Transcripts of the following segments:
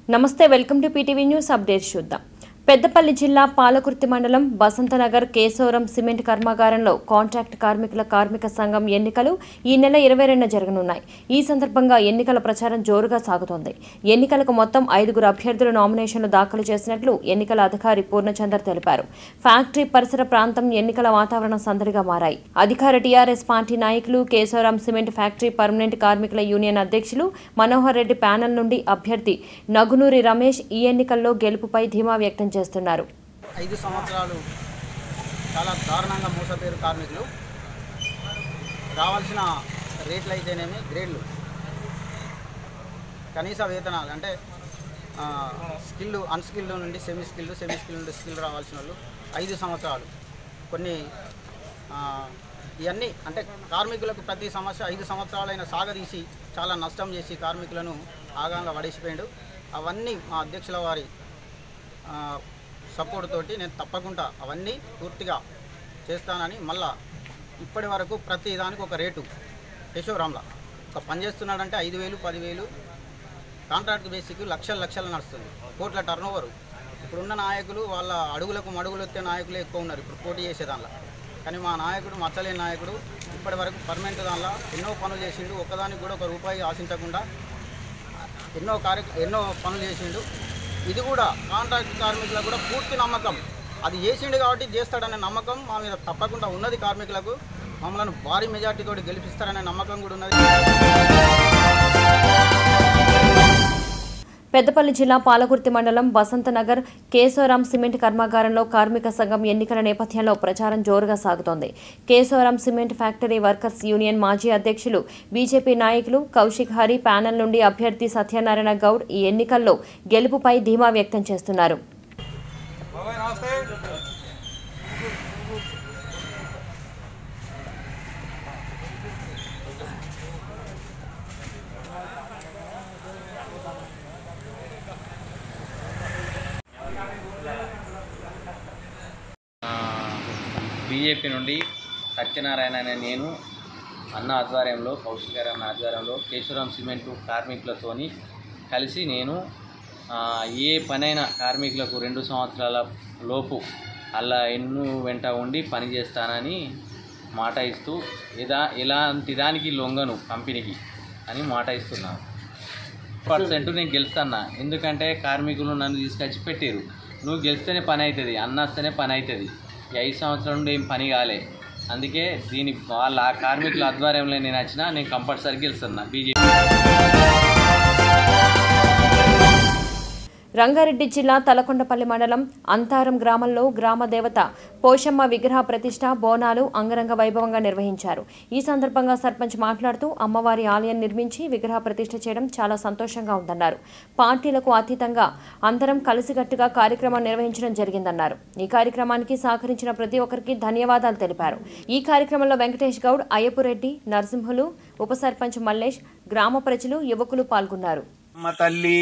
నమస్తే welcome to PTV news updates చూద్దాం పెద్దపల్లి జిల్లా పాలకుర్తి మండలం బసంతనగర్ కేశవరం సిమెంట్ కర్మాగారంలో కాంట్రాక్ట్ కార్మికుల కార్మిక సంఘం ఎన్నికలు ఈ నెల ఇరవై రెండున జరగనున్నాయి ఈ సందర్భంగా ఎన్నికల ప్రచారం జోరుగా సాగుతోంది ఎన్నికలకు మొత్తం ఐదుగురు అభ్యర్థులు నామినేషన్లు దాఖలు చేసినట్లు ఎన్నికల అధికారి పూర్ణచందర్ తెలిపారు ఫ్యాక్టరీ పరిసర ప్రాంతం ఎన్నికల వాతావరణం సందడిగా మారాయి అధికార టీఆర్ఎస్ పార్టీ నాయకులు కేశవరం సిమెంట్ ఫ్యాక్టరీ పర్మనెంట్ కార్మికుల యూనియన్ అధ్యక్షులు మనోహర్ రెడ్డి ప్యానెల్ నుండి అభ్యర్థి నగునూరి రమేష్ ఈ ఎన్నికల్లో గెలుపుపై ధీమా వ్యక్తం చేస్తున్నారు ఐదు సంవత్సరాలు చాలా దారుణంగా మోసపోయారు కార్మికులు రావాల్సిన రేట్లు అయితేనేమి గ్రేడ్లు కనీస వేతనాలు అంటే స్కిల్ అన్స్కిల్డ్ నుండి సెమీ స్కిల్డ్ సెమీ స్కిల్ నుండి స్కిల్ రావాల్సిన వాళ్ళు ఐదు సంవత్సరాలు కొన్ని ఆ, ఇవన్నీ అంటే కార్మికులకు ప్రతి సమస్య ఐదు సంవత్సరాలైన సాగదీసి చాలా నష్టం చేసి కార్మికులను ఆగాంగా పడేసిపోయాడు అవన్నీ మా అధ్యక్షుల వారి సపోర్ట్ తోటి నేను తప్పకుండా అవన్నీ పూర్తిగా చేస్తానని మళ్ళా ఇప్పటి వరకు ప్రతి దానికి ఒక రేటు కేశవరామ్లా ఒక పని చేస్తున్నాడంటే ఐదు వేలు పదివేలు కాంట్రాక్ట్ బేసిక్ లక్షల లక్షలు నడుస్తుంది కోట్ల టర్న్ ఓవర్ ఇప్పుడున్న నాయకులు వాళ్ళ అడుగులకు మడుగులు ఎత్తే నాయకులే ఎక్కువ ఉన్నారు ఇప్పుడు పోటీ చేసే దానిలో కానీ మా నాయకుడు మచ్చలేని నాయకుడు ఇప్పటి వరకు పర్మనెంట్ దానిలో ఎన్నో పనులు చేసిండు ఒక్కదానికి కూడా ఒక రూపాయి ఆశించకుండా ఎన్నో కార్య ఎన్నో పనులు చేసిండు ఇది కూడా కాంట్రాక్ట్ కార్మికులకు కూడా పూర్తి నమ్మకం అది చేసిండు కాబట్టి చేస్తాడనే నమ్మకం మా మీద తప్పకుండా ఉన్నది కార్మికులకు మమ్మల్ని భారీ మెజార్టీతో గెలిపిస్తారనే నమ్మకం కూడా ఉన్నది పెద్దపల్లి జిల్లా పాలకుర్తి మండలం బసంతనగర్ కేశవరాం సిమెంట్ కర్మాగారంలో కార్మిక సంఘం ఎన్నికల నేపథ్యంలో ప్రచారం జోరుగా సాగుతోంది Kesavaram cement factory workers union మాజీ అధ్యక్షులు బీజేపీ నాయకులు కౌశిక్ హరి ప్యానెల్ నుండి అభ్యర్థి సత్యనారాయణ గౌడ్ ఈ ఎన్నికల్లో గెలుపుపై ధీమా వ్యక్తం చేస్తున్నారు బీజేపీ నుండి సత్యనారాయణ అనే నేను అన్న ఆధ్వర్యంలో కౌశిక్ గారి అన్న ఆధ్వర్యంలో కేశవరం సిమెంటు కార్మికులతోని కలిసి నేను ఆ, ఏ పనైనా కార్మికులకు రెండు సంవత్సరాల లోపు అలా ఎన్ను వెంట ఉండి పని చేస్తానని మాట ఇస్తూ ఇదా ఇలాంటి దానికి లొంగను కంపెనీకి అని మాట ఇస్తున్నాను పర్సెంట్ నేను గెలుస్తాను ఎందుకంటే కార్మికులు నన్ను తీసుకొచ్చి పెట్టారు నువ్వు గెలిస్తేనే పని అవుతుంది అన్న వస్తేనే పని అవుతుంది ఈ ఐదు సంవత్సరాల నుండి ఏం పని కాలే అందుకే దీని వాళ్ళ ఆ కార్మికుల ఆధ్వర్యంలో నేను వచ్చినా నేను కంపల్సరీ గెలుస్తున్నా బీజేపీ రంగారెడ్డి జిల్లా తలకొండపల్లి మండలం అంతారం గ్రామంలో గ్రామ దేవత పోషమ్మ విగ్రహ ప్రతిష్ట బోనాలు అంగరంగ వైభవంగా నిర్వహించారు ఈ సందర్భంగా సర్పంచ్ మాట్లాడుతూ అమ్మవారి ఆలయం నిర్మించి విగ్రహ ప్రతిష్ట చేయడం చాలా సంతోషంగా ఉందన్నారు పార్టీలకు అతీతంగా అందరం కలిసికట్టుగా కార్యక్రమం నిర్వహించడం జరిగిందన్నారు ఈ కార్యక్రమానికి సహకరించిన ప్రతి ఒక్కరికి ధన్యవాదాలు తెలిపారు ఈ కార్యక్రమంలో వెంకటేష్ గౌడ్ అయ్యపురెడ్డి నరసింహులు ఉప సర్పంచ్ మల్లేష్ గ్రామ ప్రజలు యువకులు పాల్గొన్నారు అమ్మ తల్లి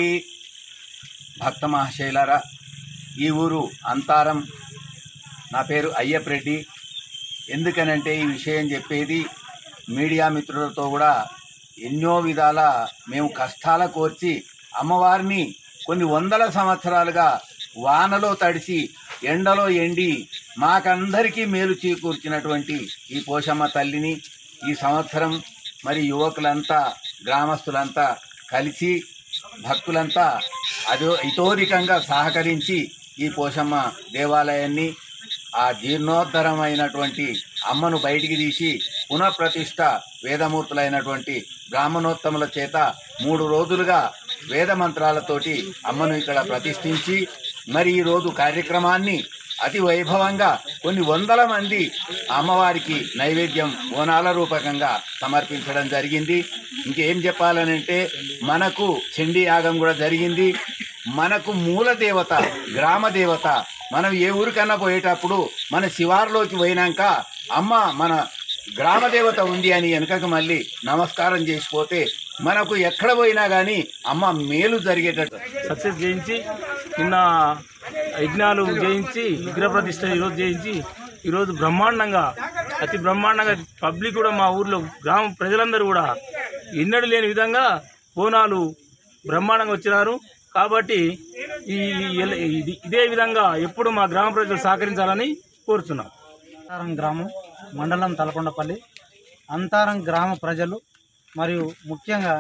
భక్త మహాశైలారా ఈ ఊరు అంతారం నా పేరు అయ్యప్ప రెడ్డి ఎందుకనంటే ఈ విషయం చెప్పేది మీడియా మిత్రులతో కూడా ఎన్నో విధాల మేము కష్టాల కోర్చి అమ్మవారిని కొన్ని వందల సంవత్సరాలుగా వానలో తడిసి ఎండలో ఎండి మాకందరికీ మేలు చేకూర్చినటువంటి ఈ పోషమ్మ తల్లిని ఈ సంవత్సరం మరి యువకులంతా గ్రామస్తులంతా కలిసి భక్తులంతా అదో ఇతోరికంగా సహకరించి ఈ పోషమ్మ దేవాలయాన్ని ఆ జీర్ణోద్ధరమైనటువంటి అమ్మను బయటికి తీసి పునఃప్రతిష్ఠ వేదమూర్తులైనటువంటి బ్రాహ్మణోత్తముల చేత మూడు రోజులుగా వేద మంత్రాలతోటి అమ్మను ఇక్కడ ప్రతిష్ఠించి మరి ఈ రోజు కార్యక్రమాన్ని అతి వైభవంగా కొన్ని వందల మంది అమ్మవారికి నైవేద్యం బోనాల రూపకంగా సమర్పించడం జరిగింది ఇంకేం చెప్పాలనంటే మనకు చండీ యాగం కూడా జరిగింది మనకు మూల దేవత గ్రామ దేవత మనం ఏ ఊరికన్నా పోయేటప్పుడు మన శివారులోకి పోయినాక అమ్మ మన గ్రామ దేవత ఉంది అని వెనుకకు మళ్ళీ నమస్కారం చేసిపోతే మనకు ఎక్కడ పోయినా కానీ అమ్మ మేలు జరిగేటట్టు సక్సెస్ చేయించి నిన్న యజ్ఞాలు చేయించి విగ్రహ ప్రతిష్ట ఈరోజు చేయించి ఈరోజు బ్రహ్మాండంగా అతి బ్రహ్మాండంగా పబ్లిక్ కూడా మా ఊర్లో గ్రామ ప్రజలందరూ కూడా ఎన్నడూ లేని విధంగా బోనాలు బ్రహ్మాండంగా వచ్చినారు కాబట్టి ఈ ఈ- ఇది- ఇదే విధంగా ఎప్పుడు మా గ్రామ ప్రజలు సహకరించాలని కోరుతున్నాం అంతారం గ్రామం మండలం తలకొండపల్లి అంతారం గ్రామ ప్రజలు మరియు ముఖ్యంగా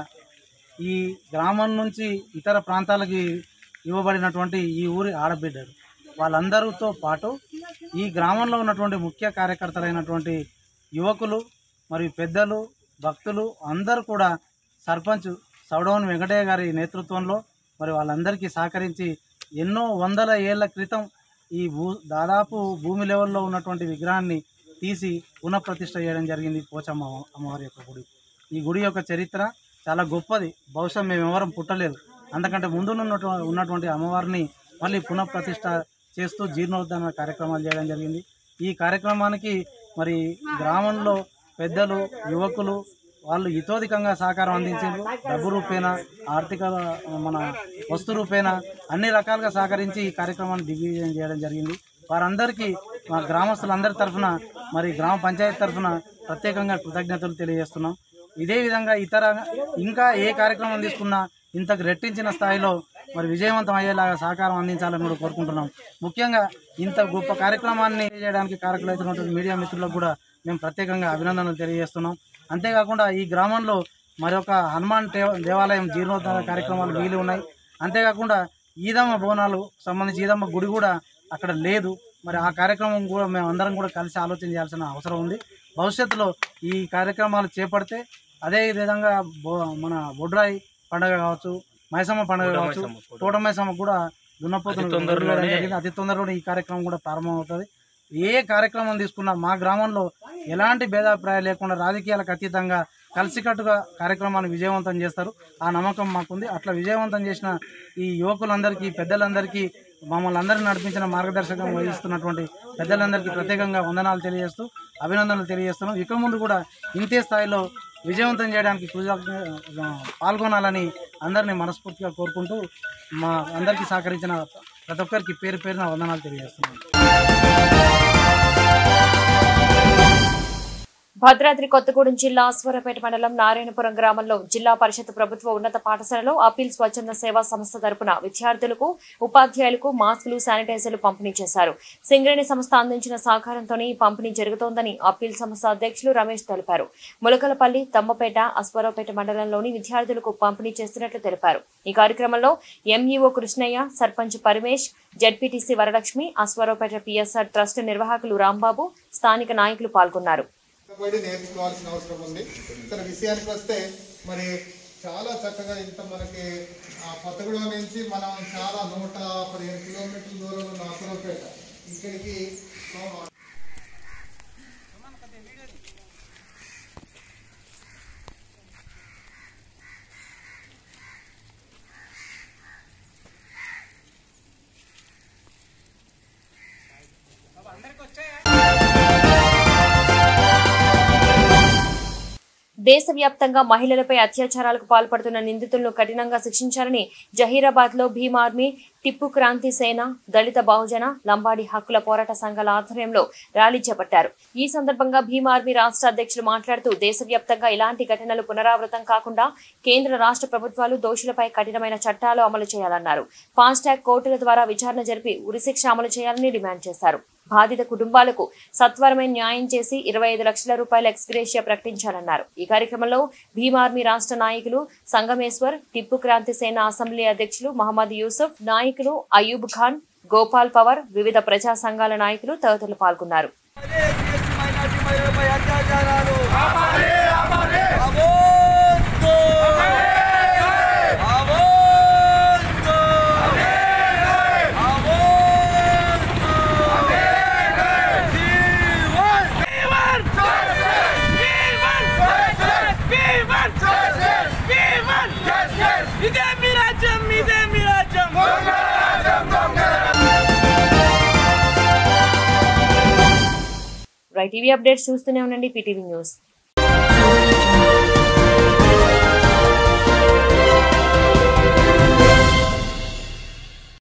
ఈ గ్రామం నుంచి ఇతర ప్రాంతాలకి ఇవ్వబడినటువంటి ఈ ఊరి ఆడబిడ్డలు వాళ్ళందరితో పాటు ఈ గ్రామంలో ఉన్నటువంటి ముఖ్య కార్యకర్తలైనటువంటి యువకులు మరియు పెద్దలు భక్తులు అందరూ కూడా సర్పంచ్ సౌడవన్ వెంకటయ్య గారి నేతృత్వంలో మరి వాళ్ళందరికీ సహకరించి ఎన్నో వందల ఏళ్ల క్రితం ఈ భూ దాదాపు భూమి లెవెల్లో ఉన్నటువంటి విగ్రహాన్ని తీసి పునఃప్రతిష్ఠ చేయడం జరిగింది పోచమ్మ అమ్మవారి యొక్క గుడి ఈ గుడి యొక్క చరిత్ర చాలా గొప్పది బహుశా మేము ఎవరం పుట్టలేదు అంతకంటే ముందు ఉన్నటు- ఉన్నటువంటి అమ్మవారిని మళ్ళీ పునఃప్రతిష్ఠ చేస్తూ జీర్ణోద్ధరణ కార్యక్రమాలు చేయడం జరిగింది ఈ కార్యక్రమానికి మరి గ్రామంలో పెద్దలు యువకులు వాళ్ళు ఇతోధికంగా సహకారం అందించారు డబ్బు రూపేణ ఆర్థిక మన వస్తు రూపేణ అన్ని రకాలుగా సహకరించి ఈ కార్యక్రమాన్ని దిగ్విజయం చేయడం జరిగింది వారందరికీ మా గ్రామస్తులందరి తరఫున మరి గ్రామ పంచాయతీ తరఫున ప్రత్యేకంగా కృతజ్ఞతలు తెలియజేస్తున్నాం ఇదే విధంగా ఇతర ఇంకా ఏ కార్యక్రమం తీసుకున్నా ఇంతకు రెట్టించిన స్థాయిలో మరి విజయవంతం అయ్యేలాగా సహకారం అందించాలని కూడా కోరుకుంటున్నాం ముఖ్యంగా ఇంత గొప్ప కార్యక్రమాన్ని చేయడానికి కారకులైతున్నటువంటి మీడియా మిత్రులకు కూడా మేము ప్రత్యేకంగా అభినందనలు తెలియజేస్తున్నాం అంతేకాకుండా ఈ గ్రామంలో మరొక హనుమాన్ దేవ- దేవాలయం జీర్ణోద్ధరణ కార్యక్రమాలు మిగిలి ఉన్నాయి అంతేకాకుండా ఈదమ్మ బోనాలు సంబంధించి ఈదమ్మ గుడి కూడా అక్కడ లేదు మరి ఆ కార్యక్రమం కూడా మేము అందరం కూడా కలిసి ఆలోచన చేయాల్సిన అవసరం ఉంది భవిష్యత్తులో ఈ కార్యక్రమాలు చేపడితే అదే విధంగా బో మన బొడ్రాయి పండుగ కావచ్చు మైసమ్మ పండుగ కావచ్చు తోట మైసమ్మ కూడా దున్నపోతులు వదిలివేయడం జరిగింది అతి తొందరలో ఈ కార్యక్రమం కూడా ప్రారంభం అవుతుంది ఏ కార్యక్రమం తీసుకున్నా మా గ్రామంలో ఎలాంటి భేదాభిప్రాయాలు లేకుండా రాజకీయాలకు అతీతంగా కలిసికట్టుగా కార్యక్రమాన్ని విజయవంతం చేస్తారు ఆ నమ్మకం మాకుంది అట్లా విజయవంతం చేసిన ఈ యువకులందరికీ పెద్దలందరికీ మమ్మల్ని అందరినీ నడిపించిన మార్గదర్శకం వహిస్తున్నటువంటి పెద్దలందరికీ ప్రత్యేకంగా వందనాలు తెలియజేస్తూ అభినందనలు తెలియజేస్తున్నాం ఇక ముందు కూడా ఇంతే స్థాయిలో విజయవంతం చేయడానికి కృతజ్ఞ పాల్గొనాలని అందరినీ మనస్ఫూర్తిగా కోరుకుంటూ మా అందరికీ సహకరించిన ప్రతి ఒక్కరికి పేరు పేరున వందనాలు తెలియజేస్తున్నాను భద్రాద్రి కొత్తగూడెం జిల్లా అశ్వరపేట మండలం నారాయణపురం గ్రామంలో జిల్లా పరిషత్ ప్రభుత్వ ఉన్నత పాఠశాలలో అపీల్ స్వచ్ఛంద సేవా సంస్థ తరపున విద్యార్థులకు ఉపాధ్యాయులకు మాస్కులు శానిటైజర్లు పంపిణీ చేశారు సింగరేణి సంస్థ అందించిన సహకారంతోనే ఈ పంపిణీ జరుగుతోందని అపీల్ సంస్థ అధ్యక్షులు రమేష్ తెలిపారు ములకలపల్లి తమ్మపేట అశ్వరావుపేట మండలంలోని విద్యార్థులకు పంపిణీ చేస్తున్నట్లు తెలిపారు ఈ కార్యక్రమంలో MEO Krishnaiah sarpanch Paramesh ZPTC Varalakshmi Aswaraopeta PSR trust నిర్వాహకులు రాంబాబు స్థానిక నాయకులు పాల్గొన్నారు కష్టపడి నేర్చుకోవాల్సిన అవసరం ఉంది సరే విషయానికి వస్తే మరి చాలా చక్కగా ఇంత మనకి ఆ కొత్తగూడెం నుంచి మనం చాలా నూట పదిహేను కిలోమీటర్ల దూరం ఉన్న అసలపేట ఇక్కడికి సో- దేశవ్యాప్తంగా మహిళలపై అత్యాచారాలకు పాల్పడుతున్న నిందితులను కఠినంగా శిక్షించాలని జహీరాబాద్ లో భీమ్ ఆర్మీ టిప్పు క్రాంతి సేన దళిత బహుజన లంబాడి హక్కుల పోరాట సంఘాల ఆధ్వర్యంలో ర్యాలీ చేపట్టారు ఈ సందర్భంగా భీమ్ ఆర్మీ రాష్ట్ర అధ్యక్షులు మాట్లాడుతూ దేశవ్యాప్తంగా ఇలాంటి ఘటనలు పునరావృతం కాకుండా కేంద్ర రాష్ట్ర ప్రభుత్వాలు దోషులపై కఠినమైన చట్టాలు అమలు చేయాలన్నారు ఫాస్టాగ్ కోర్టుల ద్వారా విచారణ జరిపి ఉరిశిక్ష అమలు చేయాలని డిమాండ్ చేశారు బాధిత కుటుంబాలకు సత్వరమైన న్యాయం చేసి ఇరవై ఐదు లక్షల రూపాయల ఎక్స్గ్రేషియా ప్రకటించాలన్నారు ఈ కార్యక్రమంలో భీమ్ ఆర్మీ రాష్ట్ర నాయకులు సంగమేశ్వర్ టిప్పు క్రాంతి సేన అసెంబ్లీ అధ్యక్షులు మహమ్మద్ యూసుఫ్ నాయకులు అయూబ్ ఖాన్ గోపాల్ పవర్ వివిధ ప్రజా సంఘాల నాయకులు తదితరులు పాల్గొన్నారు రైట్ టీవీ అప్డేట్స్ చూస్తూనే ఉండండి పీటీవీ న్యూస్